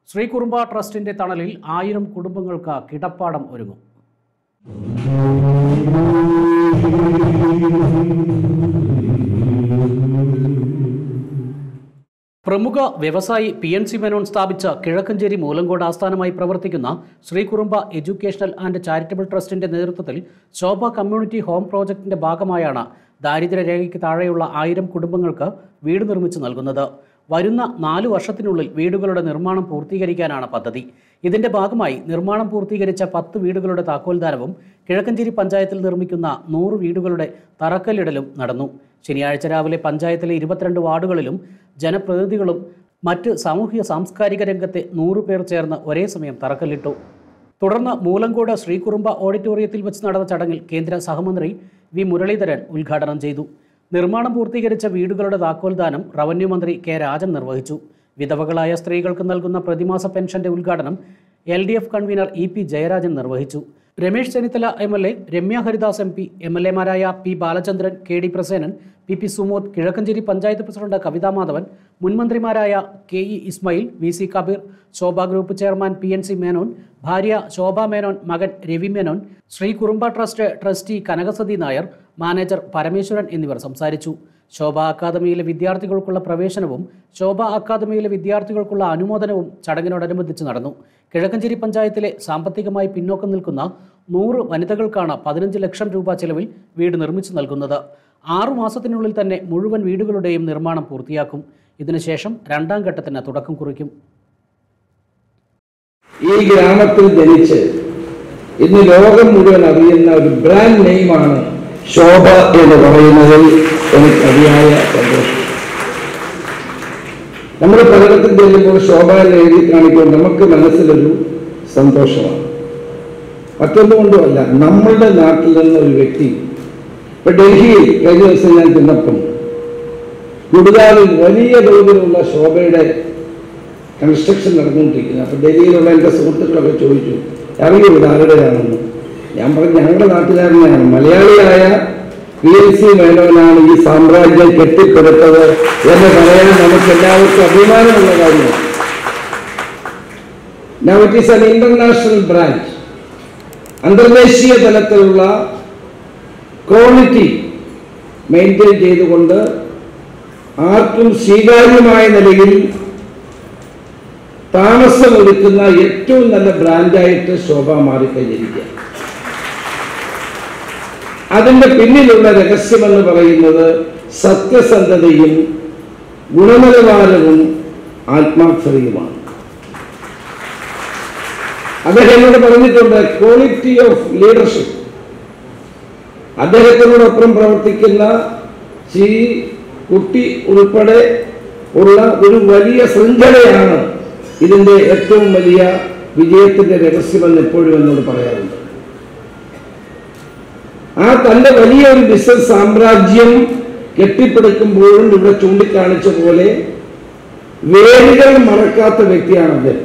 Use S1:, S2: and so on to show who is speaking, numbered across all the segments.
S1: ശ്രീ കുറുമ്പ ട്രസ്റ്റിന്റെ തണലിൽ ആയിരം കുടുംബങ്ങൾക്ക് കിടപ്പാടം ഒരുങ്ങും പ്രമുഖ വ്യവസായി പി എൻ സി മേനോൻ സ്ഥാപിച്ച കിഴക്കഞ്ചേരി മൂലങ്കോട് ആസ്ഥാനമായി പ്രവർത്തിക്കുന്ന Sree Kurumba educational and charitable ട്രസ്റ്റിന്റെ നേതൃത്വത്തിൽ ശോഭ കമ്മ്യൂണിറ്റി ഹോം പ്രോജക്ടിന്റെ ഭാഗമായാണ് ദാരിദ്ര്യരേഖയ്ക്ക് താഴെയുള്ള ആയിരം കുടുംബങ്ങൾക്ക് വീട് നിർമ്മിച്ചു നൽകുന്നത് വരുന്ന നാലു വർഷത്തിനുള്ളിൽ വീടുകളുടെ നിർമ്മാണം പൂർത്തീകരിക്കാനാണ് പദ്ധതി ഇതിന്റെ ഭാഗമായി നിർമ്മാണം പൂർത്തീകരിച്ച പത്ത് വീടുകളുടെ താക്കോൽദാനവും കിഴക്കഞ്ചേരി പഞ്ചായത്തിൽ നിർമ്മിക്കുന്ന നൂറ് വീടുകളുടെ തറക്കല്ലിടലും നടന്നു ശനിയാഴ്ച രാവിലെ പഞ്ചായത്തിലെ ഇരുപത്തിരണ്ട് വാർഡുകളിലും ജനപ്രതിനിധികളും മറ്റ് സാമൂഹിക സാംസ്കാരിക രംഗത്തെ നൂറ് പേർ ചേർന്ന് ഒരേ സമയം തറക്കല്ലിട്ടു തുടർന്ന് മൂലങ്കോട് ശ്രീകുറുമ്പ ഓഡിറ്റോറിയത്തിൽ വെച്ച് നടന്ന ചടങ്ങിൽ കേന്ദ്ര സഹമന്ത്രി വി മുരളീധരൻ ഉദ്ഘാടനം ചെയ്തു നിർമ്മാണം പൂർത്തീകരിച്ച വീടുകളുടെ താക്കോൽദാനം റവന്യൂ മന്ത്രി കെ രാജൻ നിർവഹിച്ചു വിധവകളായ സ്ത്രീകൾക്ക് നൽകുന്ന പ്രതിമാസ പെൻഷന്റെ ഉദ്ഘാടനം L D F convener E P Jayarajan നിർവഹിച്ചു Ramesh Chennithala M L A Ramya Haridas M P M L എമാരായ P Balachandran K D Prasenan P P Sumod Kizhakkanchery panchayat president Kavitha Madhavan മുൻമന്ത്രിമാരായ K E Ismail V C Kabeer Shobha group chairman P N C Menon ഭാര്യ ശോഭ മേനോൻ മകൻ Ravi Menon Sree Kurumba trust trustee Kanakasathi Nair manager Parameswaran എന്നിവർ സംസാരിച്ചു ശോഭ അക്കാദമിയിലെ വിദ്യാർത്ഥികൾക്കുള്ള പ്രവേശനവും ശോഭ അക്കാദമിയിലെ വിദ്യാർത്ഥികൾക്കുള്ള അനുമോദനവും ചടങ്ങിനോടനുബന്ധിച്ച് നടന്നു കിഴക്കഞ്ചേരി പഞ്ചായത്തിലെ സാമ്പത്തികമായി പിന്നോക്കം നിൽക്കുന്ന നൂറ് വനിതകൾക്കാണ് പതിനഞ്ച് ലക്ഷം രൂപ ചെലവിൽ വീട് നിർമ്മിച്ചു നൽകുന്നത് ആറു മാസത്തിനുള്ളിൽ തന്നെ മുഴുവൻ വീടുകളുടെയും നിർമ്മാണം പൂർത്തിയാക്കും ഇതിനുശേഷം രണ്ടാം ഘട്ടത്തിന് തുടക്കം കുറിക്കും
S2: ഈ ഗ്രാമത്തിൽ ജനിച്ച് ഇന്ന് ലോകം മുഴുവൻ അറിയുന്ന ഒരു ബ്രാൻഡ് നെയിമാണ് ശോഭ എന്ന് പറയുന്നതിൽ എനിക്ക് അതിയായ സന്തോഷം നമ്മൾ പലയിടത്തും ചെല്ലുമ്പോൾ ശോഭ എന്ന് എഴുതി കാണിക്കുമ്പോൾ നമുക്ക് മനസ്സിലൊരു സന്തോഷമാണ് മറ്റൊന്നുകൊണ്ടുമല്ല നമ്മളുടെ നാട്ടിൽ നിന്ന് ഒരു വ്യക്തി ഇപ്പൊ ഡൽഹിയിൽ കഴിഞ്ഞ ദിവസം ഞാൻ ചെന്നപ്പം ഗുഡ്ഗാവിൽ വലിയ തോതിലുള്ള ശോഭയുടെ കൺസ്ട്രക്ഷൻ നടന്നുകൊണ്ടിരിക്കുന്നത് അപ്പോൾ ഡൽഹിയിലുള്ള എൻ്റെ സുഹൃത്തുക്കളൊക്കെ ചോദിച്ചു അറിയോ ഇത് ആരുടെയാണെന്ന് ഞാൻ പറഞ്ഞു ഞങ്ങളുടെ നാട്ടുകാരനെയാണ് മലയാളിയായ പി എൽ സി മേനോനാണ് ഈ സാമ്രാജ്യം കെട്ടിപ്പടുത്തത് എന്ന് പറയാൻ നമുക്ക് എല്ലാവർക്കും അഭിമാനമുള്ള കാര്യമാണ് Now it is an international brand. അന്തർദേശീയ തലത്തിലുള്ള ക്വാളിറ്റി മെയിൻറ്റെയിൻ ചെയ്തുകൊണ്ട് ആർക്കും സ്വീകാര്യമായ നിലയിൽ താമസമൊരുക്കുന്ന ഏറ്റവും നല്ല ബ്രാൻഡായിട്ട് ശോഭ മാറിക്കഴിഞ്ഞിരിക്കുക അതിന്റെ പിന്നിലുള്ള രഹസ്യമെന്ന് പറയുന്നത് സത്യസന്ധതയും ഗുണനിലവാരവും ആത്മാർത്ഥതയുമാണ് അദ്ദേഹം എന്നോട് പറഞ്ഞിട്ടുണ്ട് ക്വാളിറ്റി ഓഫ് ലീഡർഷിപ്പ് അദ്ദേഹത്തിനോടൊപ്പം പ്രവർത്തിക്കുന്ന ശ്രീ കുട്ടി ഉൾപ്പെടെ ഉള്ള ഒരു വലിയ ശൃംഖലയാണ് ഇതിന്റെ ഏറ്റവും വലിയ വിജയത്തിന്റെ രഹസ്യമെന്ന് എപ്പോഴും എന്നോട് പറയാറുണ്ട് ആ തന്റെ വലിയ ഒരു ബിസിനസ് സാമ്രാജ്യം കെട്ടിപ്പടുക്കുമ്പോഴും ഇവിടെ ചൂണ്ടിക്കാണിച്ച പോലെ വേരുകൾ മറക്കാത്ത വ്യക്തിയാണ് അദ്ദേഹം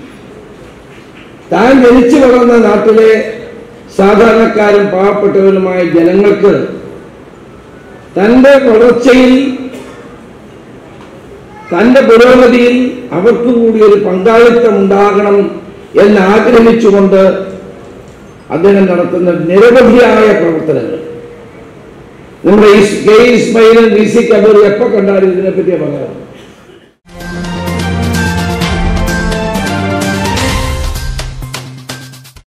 S2: താൻ ജനിച്ചു വളർന്ന നാട്ടിലെ സാധാരണക്കാരും പാവപ്പെട്ടവരുമായ ജനങ്ങൾക്ക് തന്റെ വളർച്ചയിൽ തന്റെ പുരോഗതിയിൽ അവർക്ക് കൂടി ഒരു പങ്കാളിത്തം ഉണ്ടാകണം എന്ന് ആഗ്രഹിച്ചുകൊണ്ട് അദ്ദേഹം നടത്തുന്ന നിരവധിയായ പ്രവർത്തനങ്ങൾ നമ്മുടെ ഈ കെ ഇസ്മയിലും വി സി കബീർ എപ്പോ കണ്ടാലും ഇതിനെപ്പറ്റി പറയാറ്